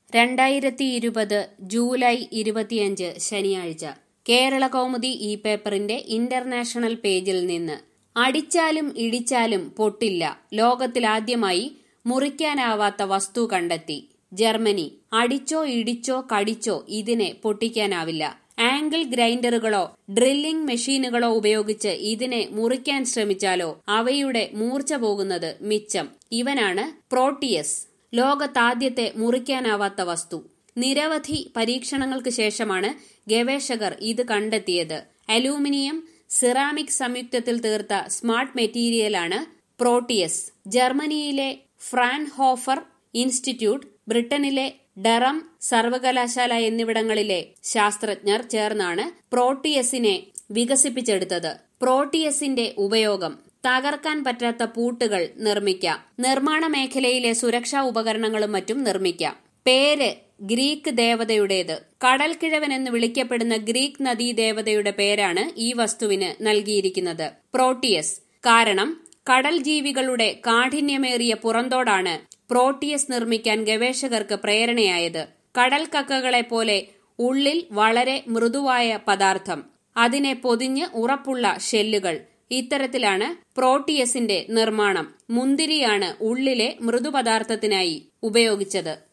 രണ്ടായിരത്തി ഇരുപത് ജൂലൈ ഇരുപത്തിയഞ്ച് ശനിയാഴ്ച കേരള കൗമുദി ഈ പേപ്പറിന്റെ ഇന്റർനാഷണൽ പേജിൽ നിന്ന് അടിച്ചാലും ഇടിച്ചാലും പൊട്ടില്ല ലോകത്തിലാദ്യമായി മുറിക്കാനാവാത്ത വസ്തു കണ്ടെത്തി ജർമ്മനി അടിച്ചോ ഇടിച്ചോ കടിച്ചോ ഇതിനെ പൊട്ടിക്കാനാവില്ല ആംഗിൾ ഗ്രൈൻഡറുകളോ ഡ്രില്ലിംഗ് മെഷീനുകളോ ഉപയോഗിച്ച് ഇതിനെ മുറിക്കാൻ ശ്രമിച്ചാലോ അവയുടെ മൂർച്ച പോകുന്നത് മിച്ചം ഇവനാണ് പ്രോട്ടിയസ് ലോകത്താദ്യത്തെ മുറിക്കാനാവാത്ത വസ്തു നിരവധി പരീക്ഷണങ്ങൾക്ക് ശേഷമാണ് ഗവേഷകർ ഇത് കണ്ടെത്തിയത് അലൂമിനിയം സിറാമിക് സംയുക്തത്തിൽ തീർത്ത സ്മാർട്ട് മെറ്റീരിയലാണ് പ്രോട്ടിയസ് ജർമ്മനിയിലെ ഫ്രാൻഹോഫർ ഇൻസ്റ്റിറ്റ്യൂട്ട് ബ്രിട്ടനിലെ ഡറം സർവകലാശാല എന്നിവിടങ്ങളിലെ ശാസ്ത്രജ്ഞർ ചേർന്നാണ് പ്രോട്ടിയസിനെ വികസിപ്പിച്ചെടുത്തത് പ്രോട്ടിയസിന്റെ ഉപയോഗം തകർക്കാൻ പറ്റാത്ത പൂട്ടുകൾ നിർമ്മിക്കാം നിർമ്മാണ മേഖലയിലെ സുരക്ഷാ ഉപകരണങ്ങളും മറ്റും നിർമ്മിക്കാം പേര് ഗ്രീക്ക് ദേവതയുടേത് കടൽക്കിഴവൻ എന്ന് വിളിക്കപ്പെടുന്ന ഗ്രീക്ക് നദീദേവതയുടെ പേരാണ് ഈ വസ്തുവിന് നൽകിയിരിക്കുന്നത് പ്രോട്ടിയസ് കാരണം കടൽ ജീവികളുടെ കാഠിന്യമേറിയ പുറന്തോടാണ് പ്രോട്ടിയസ് നിർമ്മിക്കാൻ ഗവേഷകർക്ക് പ്രേരണയായത് കടൽ കക്കകളെ പോലെ ഉള്ളിൽ വളരെ മൃദുവായ പദാർത്ഥം അതിനെ പൊതിഞ്ഞ് ഉറപ്പുള്ള ഷെല്ലുകൾ ഇത്തരത്തിലാണ് പ്രോട്ടിയസിന്റെ നിർമ്മാണം മുന്തിരിയാണ് ഉള്ളിലെ മൃദുപദാർത്ഥത്തിനായി ഉപയോഗിച്ചത്